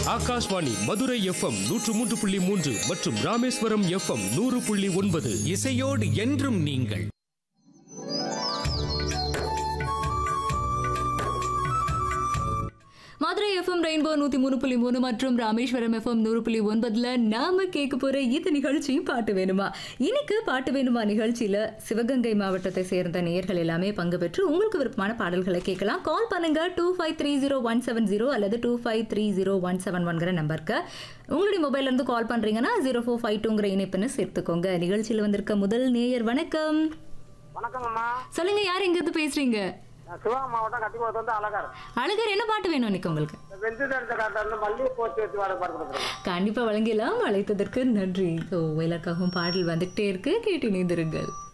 Akashvani Madurai FM நூற்று மூன்று புள்ளி மூன்று மற்றும் ராமேஸ்வரம் எஃப்எம் நூறு புள்ளி ஒன்பது இசையோடு என்றும் நீங்கள் மதுரை எஃப்எம் ரெயின்போ நூத்தி மூணு புள்ளி மூணு மற்றும் ராமேஸ்வரம் எஃப்எம் நூறு புள்ளி ஒன்பதுல நாம கேட்க போற இந்த நிகழ்ச்சி பாட்டு வேணுமா இன்னைக்கு பாட்டு வேணுமா நிகழ்ச்சியில சிவகங்கை மாவட்டத்தை சேர்ந்த நேயர்கள் எல்லாமே பங்கு பெற்று உங்களுக்கு விருப்பமான பாடல்களை கேட்கலாம் கால் பண்ணுங்க two five three zero one seven zero அல்லது two five three zero one seven ஒன்கிற நம்பருக்கு உங்களுடைய மொபைல்ல இருந்து கால் பண்றீங்கன்னா ஜீரோ ஃபோர் ஃபைவ் டூங்கிற இணைப்புன்னு சேர்த்துக்கோங்க நிகழ்ச்சியில் வந்திருக்க முதல் நேயர் வணக்கம் வணக்கங்கம்மா சொல்லுங்க யார் எங்க இருந்து பேசுறீங்க நான் சிவகங்கை மாவட்டம் கட்டிக்குளத்து வந்து அழகர் அழகர் என்ன பாட்டு வேணும் இன்னைக்கு உங்களுக்கு வெஞ்சு தடுத்த காட்டில் இருந்து மல்லிகை போச்சு வச்சு வர பாட்டு கொடுக்குறேன் கண்டிப்பா வழங்கிடலாம் அழைத்ததற்கு நன்றி ஸோ எல்லாருக்காகவும் பாடல் வந்துகிட்டே இருக்கு கேட்டு இணைந்திருங்கள்